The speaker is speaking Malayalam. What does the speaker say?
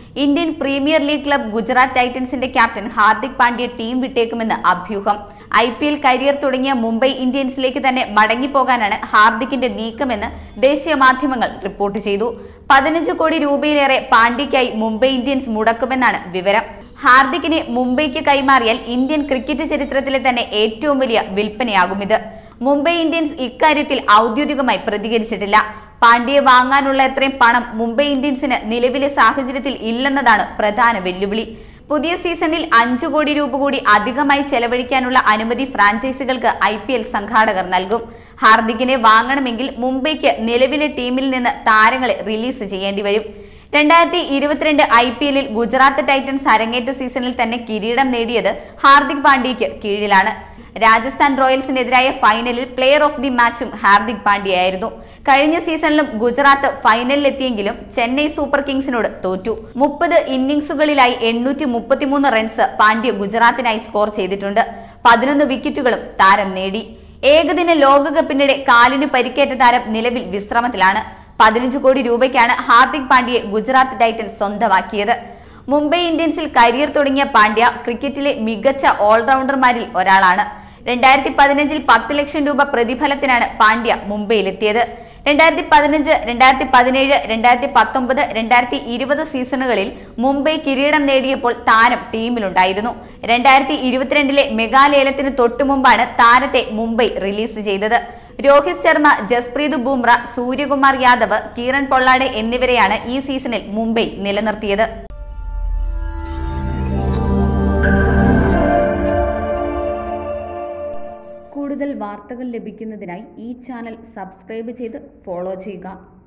Indian Premier League club Gujarat ടൈറ്റൻസിന്റെ ക്യാപ്റ്റൻ ഹാർദിക് പാണ്ഡ്യ ടീം വിട്ടേക്കുമെന്ന് അഭ്യൂഹം ഐ പി എൽ കരിയർ തുടങ്ങിയ മുംബൈ ഇന്ത്യൻസിലേക്ക് തന്നെ മടങ്ങിപ്പോകാനാണ് ഹാർദിക്കിന്റെ നീക്കമെന്ന് ദേശീയ മാധ്യമങ്ങൾ റിപ്പോർട്ട് ചെയ്തു പതിനഞ്ച് കോടി രൂപയിലേറെ പാണ്ഡ്യയ്ക്കായി മുംബൈ ഇന്ത്യൻസ് മുടക്കുമെന്നാണ് വിവരം ഹാർദിക്കിനെ മുംബൈക്ക് കൈമാറിയാൽ ഇന്ത്യൻ ക്രിക്കറ്റ് ചരിത്രത്തിലെ തന്നെ ഏറ്റവും വലിയ വിൽപ്പനയാകും ഇത് മുംബൈ ഇന്ത്യൻസ് ഇക്കാര്യത്തിൽ ഔദ്യോഗികമായി പ്രതികരിച്ചിട്ടില്ല പാണ്ഡ്യയെ വാങ്ങാനുള്ള അത്രയും പണം മുംബൈ ഇന്ത്യൻസിന് നിലവിലെ സാഹചര്യത്തിൽ ഇല്ലെന്നതാണ് പ്രധാന വെല്ലുവിളി പുതിയ സീസണിൽ അഞ്ചു കോടി രൂപ കൂടി അധികമായി ചെലവഴിക്കാനുള്ള അനുമതി ഫ്രാഞ്ചൈസികൾക്ക് ഐ പി എൽ സംഘാടകർ നൽകും ഹാർദിക്കിനെ വാങ്ങണമെങ്കിൽ മുംബൈക്ക് നിലവിലെ ടീമിൽ നിന്ന് താരങ്ങളെ റിലീസ് ചെയ്യേണ്ടി വരും രണ്ടായിരത്തി ഇരുപത്തിരണ്ട് ഐ പി എല്ലിൽ ഗുജറാത്ത് ടൈറ്റൻസ് അരങ്ങേറ്റ സീസണിൽ തന്നെ കിരീടം നേടിയത് ഹാർദിക് പാണ്ഡ്യയ്ക്ക് കീഴിലാണ് രാജസ്ഥാൻ റോയൽസിനെതിരായ ഫൈനലിൽ പ്ലെയർ ഓഫ് ദി മാച്ചും ഹാർദിക് പാണ്ഡ്യയായിരുന്നു കഴിഞ്ഞ സീസണിലും ഗുജറാത്ത് ഫൈനലിലെത്തിയെങ്കിലും ചെന്നൈ സൂപ്പർ കിങ്സിനോട് തോറ്റു മുപ്പത് ഇന്നിംഗ്സുകളിലായി എണ്ണൂറ്റി മുപ്പത്തിമൂന്ന് റൺസ് പാണ്ഡ്യ ഗുജറാത്തിനായി സ്കോർ ചെയ്തിട്ടുണ്ട് പതിനൊന്ന് വിക്കറ്റുകളും താരം നേടി ഏകദിന ലോകകപ്പിനിടെ കാലിന് പരിക്കേറ്റ താരം നിലവിൽ വിശ്രമത്തിലാണ് പതിനഞ്ച് കോടി രൂപയ്ക്കാണ് ഹാർദിക് പാണ്ഡ്യയെ ഗുജറാത്ത് ടൈറ്റൻസ് സ്വന്തമാക്കിയത് മുംബൈ ഇന്ത്യൻസിൽ കരിയർ തുടങ്ങിയ പാണ്ഡ്യ ക്രിക്കറ്റിലെ മികച്ച ഓൾറൗണ്ടർമാരിൽ ഒരാളാണ് രണ്ടായിരത്തി പതിനഞ്ചിൽ പത്ത് ലക്ഷം രൂപ പ്രതിഫലത്തിനാണ് പാണ്ഡ്യ മുംബൈയിലെത്തിയത് രണ്ടായിരത്തി പതിനഞ്ച് രണ്ടായിരത്തി പതിനേഴ് രണ്ടായിരത്തി പത്തൊമ്പത് രണ്ടായിരത്തി ഇരുപത് സീസണുകളിൽ മുംബൈ കിരീടം നേടിയപ്പോൾ താരം ടീമിലുണ്ടായിരുന്നു രണ്ടായിരത്തി ഇരുപത്തിരണ്ടിലെ മെഗാലേലത്തിന് തൊട്ടുമുമ്പാണ് താരത്തെ മുംബൈ റിലീസ് ചെയ്തത് രോഹിത് ശർമ്മ ജസ്പ്രീത് ബുംറ സൂര്യകുമാർ യാദവ് കിരൺ പൊള്ളാടെ എന്നിവരെയാണ് ഈ സീസണിൽ മുംബൈ നിലനിർത്തിയത് കൂടുതൽ വാർത്തകൾ ലഭിക്കുന്നതിനായി ഈ ചാനൽ സബ്സ്ക്രൈബ് ചെയ്ത് ഫോളോ ചെയ്യുക